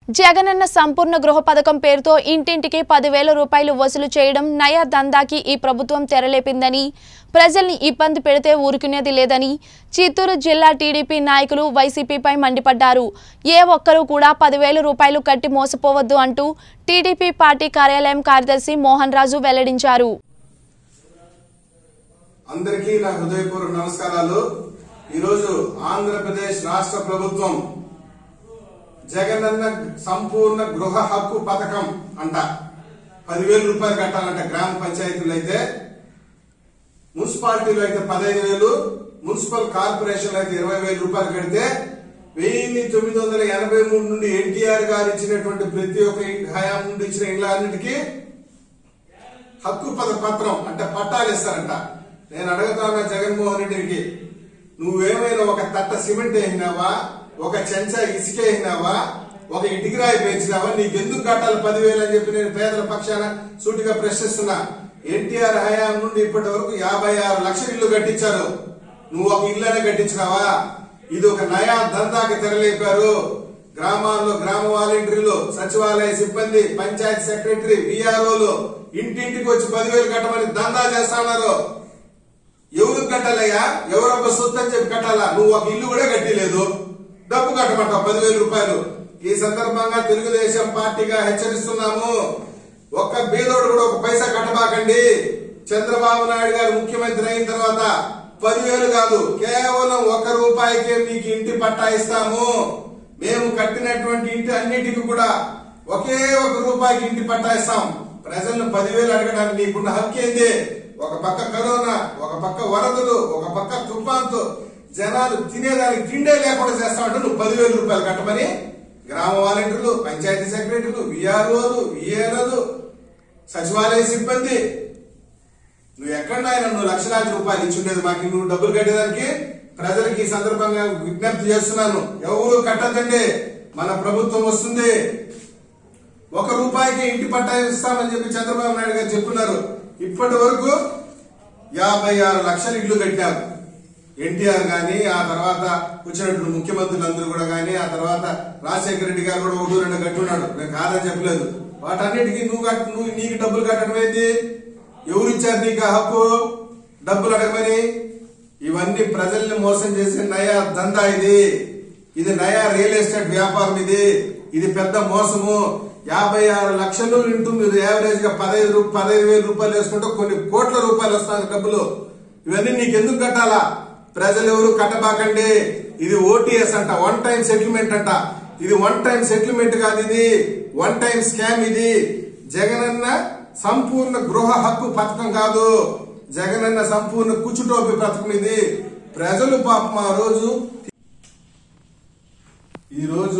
జగనన్న సంపూర్ణ గృహ పథకం పేరుతో ఇంటింటికి పదివేల రూపాయలు వసూలు చేయడం నయా దందాకి ఈ ప్రభుత్వం తెరలేపిందని ప్రజల్ని ఇబ్బంది పెడితే ఊరుకునేది లేదని చిత్తూరు జిల్లా టీడీపీ నాయకులు వైసీపీపై మండిపడ్డారు ఏ ఒక్కరూ కూడా పదివేల రూపాయలు కట్టి మోసపోవద్దు అంటూ టీడీపీ పార్టీ కార్యాలయం కార్యదర్శి మోహన్ రాజు వెల్లడించారు అందరికీ నా హృదయపూర్వక నమస్కారాలు ఈరోజు ఆంధ్రప్రదేశ్ రాష్ట్ర ప్రభుత్వం జగనన్న సంపూర్ణ గృహ హక్కు పథకం అంట పదివేల రూపాయలు కట్టాలంట గ్రామ పంచాయతీలు అయితే మున్సిపాలిటీలో అయితే పదహైదు వేలు మున్సిపల్ కార్పొరేషన్లో అయితే ఇరవై వేల రూపాయలు కడితే వెయ్యి తొమ్మిది వందల ఎనభై మూడు నుండి ఎన్టీఆర్ గారు ఇచ్చినటువంటి ప్రతి ఒక్క హయాం నుండి ఇచ్చిన ఇళ్ళన్నిటికీ హక్కు పద పత్రం అంటే పట్టాలు ఇస్తారంట నేను అడుగుతాను జగన్మోహన్ రెడ్డికి నువ్వేమైనా ఒక తట్ట సిమెంట్ వేసినావా ఒక చెంచా ఇసుక వేసినావా ఒక ఇటుకరాయి పెంచినావా నీకెందుకు కట్టాలి పదివేలు అని చెప్పి నేను పేదల పక్షాన సూటిగా ప్రశ్నిస్తున్నా ఎన్టీఆర్ హయాం నుండి ఇప్పటి వరకు యాభై ఆరు లక్షల ఇల్లు కట్టించారు నువ్వు ఒక ఇల్లనే కట్టించినావా ఇది ఒక నయా దందాకి తెరలేపారు గ్రామాల్లో గ్రామ వాలంటీర్లు సచివాలయ సిబ్బంది పంచాయతీ సెక్రటరీ విఆర్ఓలు ఇంటింటికి వచ్చి పదివేలు కట్టమని దందా చేస్తా ఉన్నారు ఎవరు కట్టాలయ్యా ఎవరొక సొత్తు అని చెప్పి కట్టాలా నువ్వు ఒక ఇల్లు కూడా కట్టిలేదు డబ్బు కట్టమంటావు పదివేల రూపాయలు ఈ సందర్భంగా తెలుగుదేశం పార్టీగా హెచ్చరిస్తున్నాము ఒక్క బీదోడు కూడా ఒక పైసా కట్టబాకండి చంద్రబాబు నాయుడు గారు ముఖ్యమంత్రి అయిన తర్వాత పదివేలు కాదు కేవలం ఒక రూపాయికే మీకు ఇంటి పట్టా ఇస్తాము మేము కట్టినటువంటి ఇంటి అన్నిటికీ కూడా ఒకే ఒక రూపాయికి ఇంటి పట్టా ఇస్తాం ప్రజలను పదివేలు అడగడానికి నీకున్న హక్కు ఏంది ఒక పక్క కరోనా ఒక పక్క వరదలు ఒక పక్క తుఫాన్తో జనాలు తినేదానికి తిండే లేకుండా చేస్తామంటే నువ్వు పదివేల రూపాయలు కట్టమని గ్రామ వాలంటీర్లు పంచాయతీ సెక్రటరీలు విఆర్ఓలు విఏలలు సచివాలయ సిబ్బంది నువ్వు ఎక్కడ ఆయన నువ్వు లక్షలాది రూపాయలు ఇచ్చుండేది మాకు నువ్వు డబ్బులు కట్టేదానికి ప్రజలకి ఈ సందర్భంగా విజ్ఞప్తి చేస్తున్నాను ఎవరు కట్టద్దండి మన ప్రభుత్వం వస్తుంది ఒక రూపాయికి ఇంటి పట్టా ఇస్తామని చెప్పి చంద్రబాబు నాయుడు గారు చెప్తున్నారు ఇప్పటి వరకు యాభై ఆరు లక్షల ఇళ్లు కట్టారు ఎన్టీఆర్ గాని ఆ తర్వాత వచ్చినటువంటి ముఖ్యమంత్రులందరూ కూడా గాని ఆ తర్వాత రాజశేఖర రెడ్డి గారు కూడా ఒకటి రెండు కట్టున్నాడు నేను కాదని చెప్పలేదు వాటన్నిటికీ నువ్వు కట్టు నువ్వు నీకు డబ్బులు కట్టడం ఏంటి ఎవరు ఇచ్చారు నీకు ఆ హక్కు డబ్బులు అడగమని ఇవన్నీ ప్రజల్ని మోసం చేసే నయా దందా ఇది ఇది నయా రియల్ ఎస్టేట్ వ్యాపారం ఇది ఇది పెద్ద మోసము యాభై ఆరు లక్షలు ఇంటూ మీరు యావరేజ్ గా పదహైదు రూ- పదహైదు వేల రూపాయలు వేసుకుంటే కొన్ని కోట్ల రూపాయలు వస్తాయి డబ్బులు ఇవన్నీ నీకు ఎందుకు కట్టాలా ప్రజలు ఎవరు కట్టబాకండి ఇది ఓటీఎస్ అంట వన్ టైం సెటిల్మెంట్ అంట ఇది వన్ టైం సెటిల్మెంట్ కాదు ఇది వన్ టైం స్కామ్ ఇది జగనన్న సంపూర్ణ గృహ హక్కు పథకం కాదు జగనన్న సంపూర్ణ కుచుటోపి పథకం ఇది ప్రజలు పాపం ఆ రోజు ఈ రోజు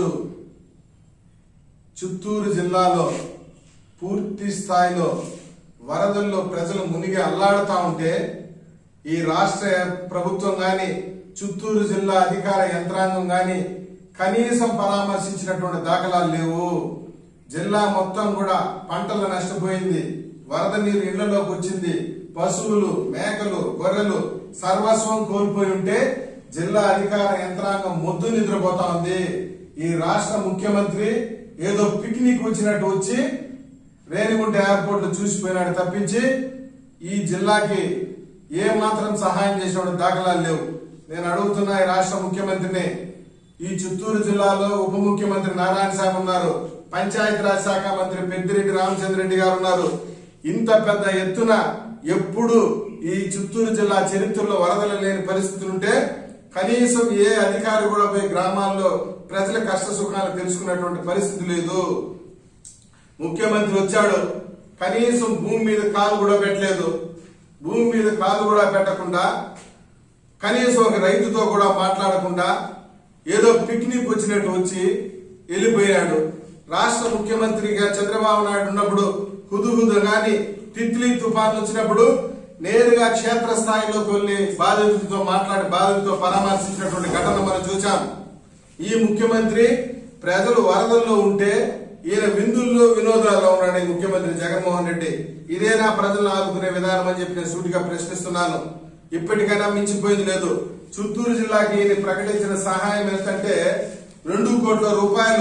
చిత్తూరు జిల్లాలో పూర్తి స్థాయిలో వరదల్లో ప్రజలు మునిగి అల్లాడుతా ఉంటే ఈ రాష్ట్ర ప్రభుత్వం గాని చిత్తూరు జిల్లా అధికార యంత్రాంగం గాని కనీసం పరామర్శించినటువంటి దాఖలాలు లేవు జిల్లా మొత్తం కూడా పంటలు నష్టపోయింది వరద నీరు ఇళ్లలోకి వచ్చింది పశువులు మేకలు గొర్రెలు సర్వస్వం కోల్పోయి ఉంటే జిల్లా అధికార యంత్రాంగం మొద్దు నిద్రపోతా ఉంది ఈ రాష్ట్ర ముఖ్యమంత్రి ఏదో పిక్నిక్ వచ్చినట్టు వచ్చి రేణిగుంట ఎయిర్పోర్ట్ లో చూసిపోయినాడు తప్పించి ఈ జిల్లాకి ఏ మాత్రం సహాయం చేసిన దాఖలాలు లేవు నేను అడుగుతున్నా ఈ రాష్ట్ర ముఖ్యమంత్రిని ఈ చిత్తూరు జిల్లాలో ఉప ముఖ్యమంత్రి నారాయణ స్వామి ఉన్నారు పంచాయతీరాజ్ శాఖ మంత్రి పెద్దిరెడ్డి రామచంద్ర రెడ్డి గారు ఉన్నారు ఇంత పెద్ద ఎత్తున ఎప్పుడు ఈ చిత్తూరు జిల్లా చరిత్రలో వరదలు లేని పరిస్థితులు ఉంటే కనీసం ఏ అధికారి కూడా పోయి గ్రామాల్లో ప్రజల కష్ట సుఖాలు తెలుసుకున్నటువంటి పరిస్థితి లేదు ముఖ్యమంత్రి వచ్చాడు కనీసం భూమి మీద కాలు కూడా పెట్టలేదు భూమి మీద కాలు కూడా పెట్టకుండా కనీసం ఒక రైతుతో కూడా మాట్లాడకుండా ఏదో పిక్నిక్ వచ్చినట్టు వచ్చి వెళ్ళిపోయాడు రాష్ట్ర ముఖ్యమంత్రిగా చంద్రబాబు నాయుడు ఉన్నప్పుడు హుదుహుదు గాని తిత్లీ తుఫాన్ వచ్చినప్పుడు నేరుగా క్షేత్ర స్థాయిలోకి వెళ్లి బాధితులతో మాట్లాడి బాధితులతో పరామర్శించినటువంటి ఘటన మనం చూచాం ఈ ముఖ్యమంత్రి ప్రజలు వరదల్లో ఉంటే ఈయన విందుల్లో వినోదాల్లో ఉన్నాడు ఈ ముఖ్యమంత్రి జగన్మోహన్ రెడ్డి ఇదేనా ప్రజలను ఆదుకునే విధానం అని చెప్పి నేను సూటిగా ప్రశ్నిస్తున్నాను ఇప్పటికైనా మించిపోయింది లేదు చిత్తూరు జిల్లాకి ఈయన ప్రకటించిన సహాయం ఎంతంటే రెండు కోట్ల రూపాయలు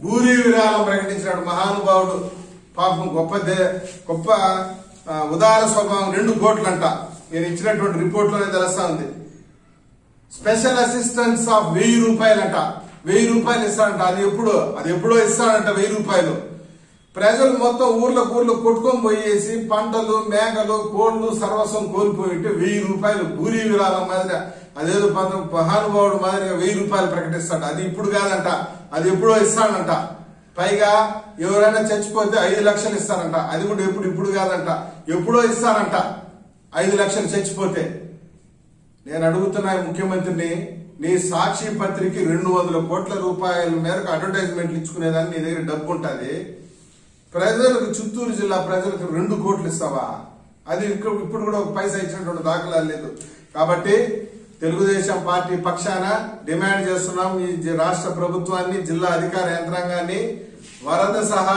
భూరి విరాళం ప్రకటించినాడు మహానుభావుడు పాపం గొప్ప దే- గొప్ప ఆ, ఉదార స్వభావం రెండు కోట్లంట నేను ఇచ్చినటువంటి రిపోర్ట్లోనే తెలుస్తా ఉంది స్పెషల్ అసిస్టెన్స్ ఆఫ్ వెయ్యి రూపాయలంట వెయ్యి రూపాయలు ఇస్తాడంట అది ఎప్పుడు అది ఎప్పుడో ఇస్తాడంట వెయ్యి రూపాయలు ప్రజలు మొత్తం ఊర్లకు ఊర్లో కొట్టుకొని పోయేసి పంటలు మేకలు కోళ్లు సర్వస్వం కోల్పోయి ఉంటే వెయ్యి రూపాయలు భూరి విరాళం మాదిరిగా అదేదో పంత మహానుభావుడు మాదిరిగా వెయ్యి రూపాయలు ప్రకటిస్తాడు అది ఇప్పుడు కాదంట అది ఎప్పుడో ఇస్తాడంట పైగా ఎవరైనా చచ్చిపోతే ఐదు లక్షలు ఇస్తారంట అది కూడా ఎప్పుడు ఇప్పుడు కాదంట ఎప్పుడో ఇస్తారంట ఐదు లక్షలు చచ్చిపోతే నేను అడుగుతున్నా ఈ ముఖ్యమంత్రిని నీ సాక్షి పత్రిక రెండు వందల కోట్ల రూపాయల మేరకు అడ్వర్టైజ్మెంట్లు ఇచ్చుకునేదాన్ని నీ దగ్గర డబ్బు ఉంటుంది ప్రజలకు చిత్తూరు జిల్లా ప్రజలకు రెండు కోట్లు ఇస్తావా అది ఇంక- ఇప్పుడు కూడా ఒక పైసా ఇచ్చినటువంటి దాఖలాలు లేదు కాబట్టి తెలుగుదేశం పార్టీ పక్షాన డిమాండ్ చేస్తున్నాం ఈ జి- రాష్ట్ర ప్రభుత్వాన్ని జిల్లా అధికార యంత్రాంగాన్ని వరద సహా